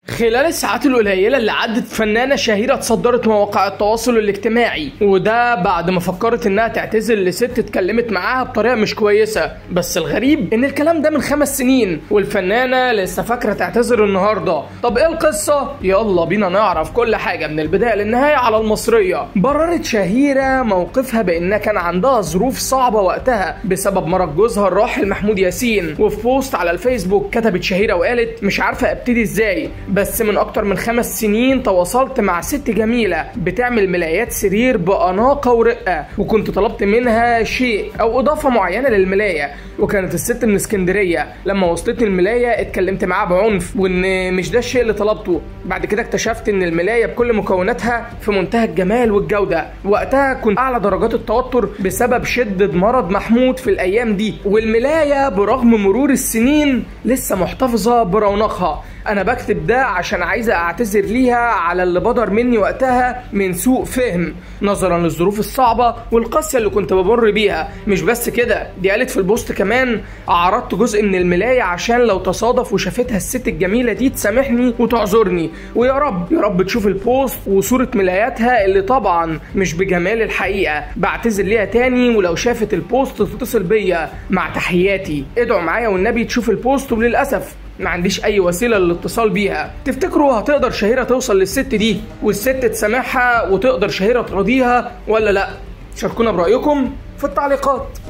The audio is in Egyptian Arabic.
خلال الساعات القليلة اللي عدت فنانة شهيرة تصدرت مواقع التواصل الاجتماعي وده بعد ما فكرت انها تعتذر لست اتكلمت معاها بطريقة مش كويسة بس الغريب ان الكلام ده من خمس سنين والفنانة لسه فاكرة تعتذر النهاردة طب ايه القصة؟ يلا بينا نعرف كل حاجة من البداية للنهاية على المصرية بررت شهيرة موقفها بانها كان عندها ظروف صعبة وقتها بسبب مرض جوزها الراحل محمود ياسين وفي بوست على الفيسبوك كتبت شهيرة وقالت مش عارفة ابتدي ازاي بس من اكتر من خمس سنين تواصلت مع ست جميلة بتعمل ملايات سرير بأناقة ورقة وكنت طلبت منها شيء او اضافة معينة للملاية وكانت الست من اسكندرية لما وصلتني الملاية اتكلمت معاها بعنف وان مش ده الشيء اللي طلبته بعد كده اكتشفت ان الملاية بكل مكوناتها في منتهى الجمال والجودة وقتها كنت اعلى درجات التوتر بسبب شدة مرض محمود في الايام دي والملاية برغم مرور السنين لسه محتفظة برونقها انا بكتب ده عشان عايزه اعتذر ليها على اللي بدر مني وقتها من سوء فهم نظرا للظروف الصعبه والقاسيه اللي كنت بمر بيها مش بس كده دي قالت في البوست كمان عرضت جزء من الملايه عشان لو تصادف وشافتها الست الجميله دي تسامحني وتعذرني ويا رب يا رب تشوف البوست وصوره ملاياتها اللي طبعا مش بجمال الحقيقه بعتذر ليها تاني ولو شافت البوست تتصل بيا مع تحياتي ادعوا معايا والنبي تشوف البوست وللاسف ما عنديش اي وسيله للاتصال بيها تفتكروا هتقدر شهيره توصل للست دي والست تسامحها وتقدر شهيره تراضيها ولا لا شاركونا برايكم في التعليقات